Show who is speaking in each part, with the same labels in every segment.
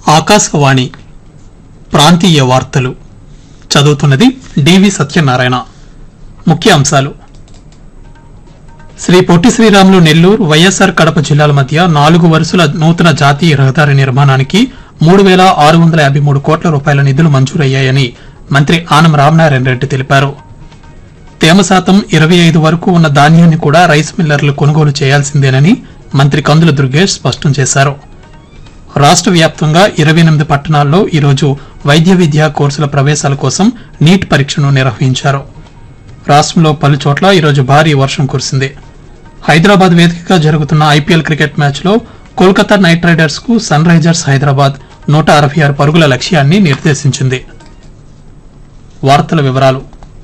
Speaker 1: ఆకాశవాణి ప్రాంతీయ వార్తలు చదువుతున్నది డివి సత్యనారాయణ ముఖ్య అంశాలు శ్రీ పొట్టి శ్రీరాములు నెల్లూరు వైఎస్ఆర్ కడప జిల్లాల మధ్య నాలుగు వరుసల నూతన జాతీయ రహదారి నిర్మాణానికి మూడు వేల ఆరు వందల యాభై మూడు కోట్ల రూపాయల నిధులు మంజూరయ్యాయని మంత్రి ఆనం రామనారాయణ రెడ్డి తెలిపారు తేమ శాతం ఇరవై ఐదు వరకు ఉన్న ధాన్యాన్ని కూడా రైస్ మిల్లర్లు కొనుగోలు చేయాల్సిందేనని మంత్రి కందుల దుర్గేష్ స్పష్టం చేశారు రాష్ట్ర వ్యాప్తంగా ఇరవై ఎనిమిది పట్టణాల్లో ఈరోజు వైద్య విద్యా కోర్సుల ప్రవేశాల కోసం నీట్ పరీక్షను నిర్వహించారు రాష్ట్రంలో పలు చోట్ల ఈరోజు భారీ వర్షం కురిసింది హైదరాబాద్ వేదికగా జరుగుతున్న ఐపీఎల్ క్రికెట్ మ్యాచ్లో కోల్కతా నైట్ రైడర్స్ కు సన్ రైజర్స్ హైదరాబాద్ నూట అరవై ఆరు పరుగుల లక్ష్యాన్ని నిర్దేశించింది వార్తల వివరాలు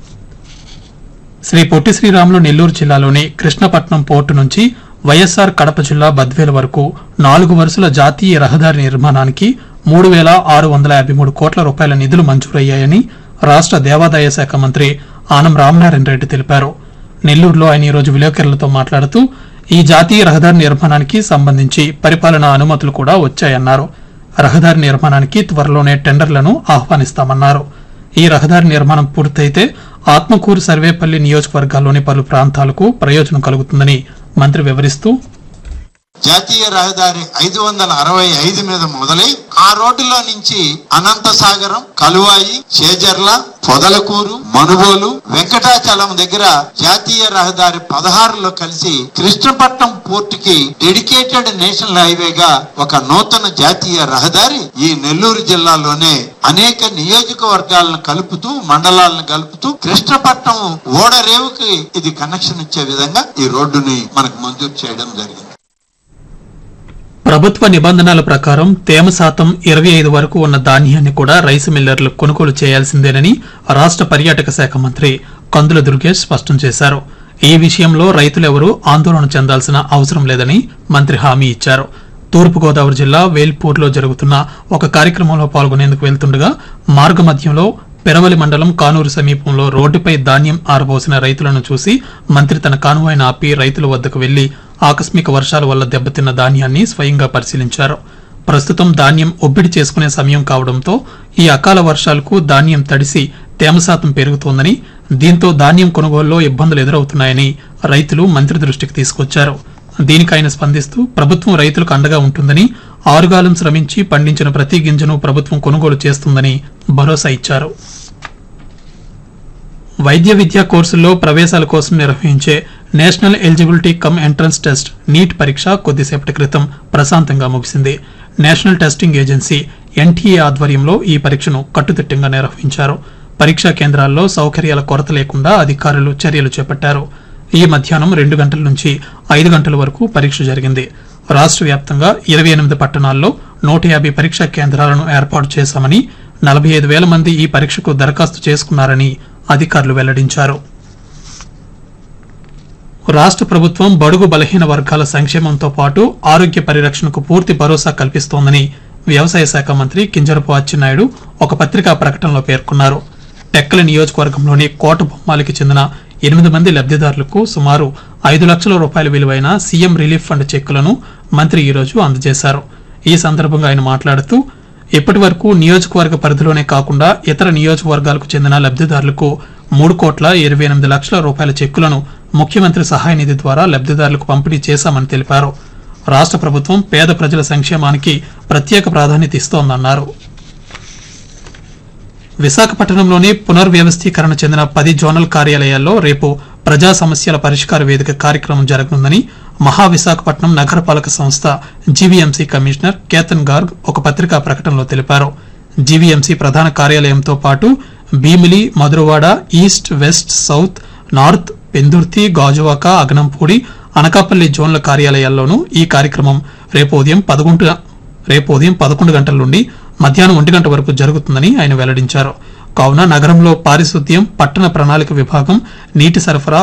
Speaker 1: శ్రీ పొట్టి శ్రీరాములు నెల్లూరు జిల్లాలోని కృష్ణపట్నం పోర్టు నుంచి వైఎస్ఆర్ కడప జిల్లా బద్వేల వరకు నాలుగు వరుసల జాతీయ రహదారి నిర్మాణానికి మూడు వేల ఆరు వందల యాభై మూడు కోట్ల రూపాయల నిధులు మంజూరయ్యాయని రాష్ట్ర దేవాదాయ శాఖ మంత్రి ఆనం రామనారాయణ రెడ్డి తెలిపారు నెల్లూరులో ఆయన ఈరోజు విలేకరులతో మాట్లాడుతూ ఈ జాతీయ రహదారి నిర్మాణానికి సంబంధించి పరిపాలనా అనుమతులు కూడా వచ్చాయన్నారు రహదారి నిర్మాణానికి త్వరలోనే టెండర్లను ఆహ్వానిస్తామన్నారు ఈ రహదారి నిర్మాణం పూర్తయితే ఆత్మకూరు సర్వేపల్లి నియోజకవర్గాల్లోని పలు ప్రాంతాలకు ప్రయోజనం కలుగుతుందని మంత్రి వివరిస్తూ
Speaker 2: జాతీయ రహదారి ఐదు వందల అరవై ఐదు మీద మొదలై ఆ రోడ్డులో నుంచి అనంతసాగరం కలువాయి చేజర్ల పొదలకూరు మనుబోలు వెంకటాచలం దగ్గర జాతీయ రహదారి పదహారులో కలిసి కృష్ణపట్నం పోర్టుకి డెడికేటెడ్ నేషనల్ హైవేగా ఒక నూతన జాతీయ రహదారి ఈ నెల్లూరు జిల్లాలోనే అనేక నియోజకవర్గాలను కలుపుతూ మండలాలను కలుపుతూ కృష్ణపట్నం ఓడరేవుకి ఇది కనెక్షన్ ఇచ్చే విధంగా ఈ రోడ్డుని మనకు మంజూరు చేయడం జరిగింది
Speaker 1: ప్రభుత్వ నిబంధనల ప్రకారం తేమ శాతం ఇరవై ఐదు వరకు ఉన్న ధాన్యాన్ని కూడా రైసు మిల్లర్లు కొనుగోలు చేయాల్సిందేనని రాష్ట్ర పర్యాటక శాఖ మంత్రి కందుల దుర్గేష్ స్పష్టం చేశారు ఈ విషయంలో రైతులెవరూ ఆందోళన చెందాల్సిన అవసరం లేదని మంత్రి హామీ ఇచ్చారు తూర్పుగోదావరి జిల్లా వేల్పూర్లో జరుగుతున్న ఒక కార్యక్రమంలో పాల్గొనేందుకు వెళ్తుండగా మార్గమధ్యంలో పెరవలి మండలం కానూరు సమీపంలో రోడ్డుపై ధాన్యం ఆరబోసిన రైతులను చూసి మంత్రి తన కానువాయిని ఆపి రైతుల వద్దకు వెళ్లి ఆకస్మిక వర్షాల వల్ల దెబ్బతిన్న ధాన్యాన్ని స్వయంగా పరిశీలించారు ప్రస్తుతం ధాన్యం ఒబ్బిడి చేసుకునే సమయం కావడంతో ఈ అకాల వర్షాలకు ధాన్యం తడిసి తేమ శాతం పెరుగుతోందని దీంతో ధాన్యం కొనుగోలులో ఇబ్బందులు ఎదురవుతున్నాయని రైతులు మంత్రి దృష్టికి తీసుకొచ్చారు దీనికి ఆయన స్పందిస్తూ ప్రభుత్వం రైతులకు అండగా ఉంటుందని ఆరుగాలం శ్రమించి పండించిన ప్రతి గింజను ప్రభుత్వం కొనుగోలు చేస్తుందని భరోసా ఇచ్చారు వైద్య విద్యా కోర్సుల్లో ప్రవేశాల కోసం నిర్వహించే National Eligibility cum Entrance Test NEET పరీక్ష కొద్దిసేపటి క్రితం ప్రశాంతంగా ముగిసింది నేషనల్ టెస్టింగ్ ఏజెన్సీ ఎన్టీఏ ఆధ్వర్యంలో ఈ పరీక్షను కట్టుదిట్టంగా నిర్వహించారు పరీక్షా కేంద్రాల్లో సౌకర్యాల కొరత లేకుండా అధికారులు చర్యలు చేపట్టారు ఈ మధ్యాహ్నం రెండు గంటల నుంచి ఐదు గంటల వరకు పరీక్ష జరిగింది రాష్ట్ర వ్యాప్తంగా ఇరవై ఎనిమిది పట్టణాల్లో నూట యాభై పరీక్షా కేంద్రాలను ఏర్పాటు చేశామని నలభై ఐదు వేల మంది ఈ పరీక్షకు దరఖాస్తు చేసుకున్నారని అధికారులు వెల్లడించారు రాష్ట్ర ప్రభుత్వం బడుగు బలహీన వర్గాల సంక్షేమంతో పాటు ఆరోగ్య పరిరక్షణకు పూర్తి భరోసా కల్పిస్తోందని వ్యవసాయ శాఖ మంత్రి కింజరపు అచ్చెన్నాయుడు ఒక పత్రికా ప్రకటనలో పేర్కొన్నారు టెక్కల నియోజకవర్గంలోని కోట బొమ్మాలికి చెందిన ఎనిమిది మంది లబ్దిదారులకు సుమారు ఐదు లక్షల రూపాయల విలువైన సీఎం రిలీఫ్ ఫండ్ చెక్కులను మంత్రి ఈరోజు అందజేశారు ఈ సందర్భంగా ఆయన మాట్లాడుతూ ఇప్పటి వరకు నియోజకవర్గ పరిధిలోనే కాకుండా ఇతర నియోజకవర్గాలకు చెందిన లబ్దిదారులకు మూడు కోట్ల ఇరవై ఎనిమిది లక్షల రూపాయల చెక్కులను ముఖ్యమంత్రి సహాయ నిధి ద్వారా లబ్దిదారులకు పంపిణీ చేశామని తెలిపారు రాష్ట్ర ప్రభుత్వం పేద ప్రజల సంక్షేమానికి ప్రత్యేక ప్రాధాన్యత ఇస్తోందన్నారు విశాఖపట్నంలోని పునర్వ్యవస్థీకరణ చెందిన పది జోనల్ కార్యాలయాల్లో రేపు ప్రజా సమస్యల పరిష్కార వేదిక కార్యక్రమం జరగనుందని మహా విశాఖపట్నం నగరపాలక సంస్థ జీవీఎంసీ కమిషనర్ కేతన్ గార్గ్ ఒక పత్రికా ప్రకటనలో తెలిపారు జీవీఎంసీ ప్రధాన కార్యాలయంతో పాటు Bheemili Madhurawada east west south north Pendurthi Gajuwaka Aganampudi Anakapalli జోన్ల కార్యాలయాల్లోనూ ఈ కార్యక్రమం రేపు ఉదయం పదకొండు రేపు ఉదయం పదకొండు గంటల నుండి మధ్యాహ్నం ఒంటి గంట వరకు జరుగుతుందని ఆయన వెల్లడించారు కావున నగరంలో పారిశుద్ధ్యం పట్టణ ప్రణాళిక విభాగం నీటి సరఫరా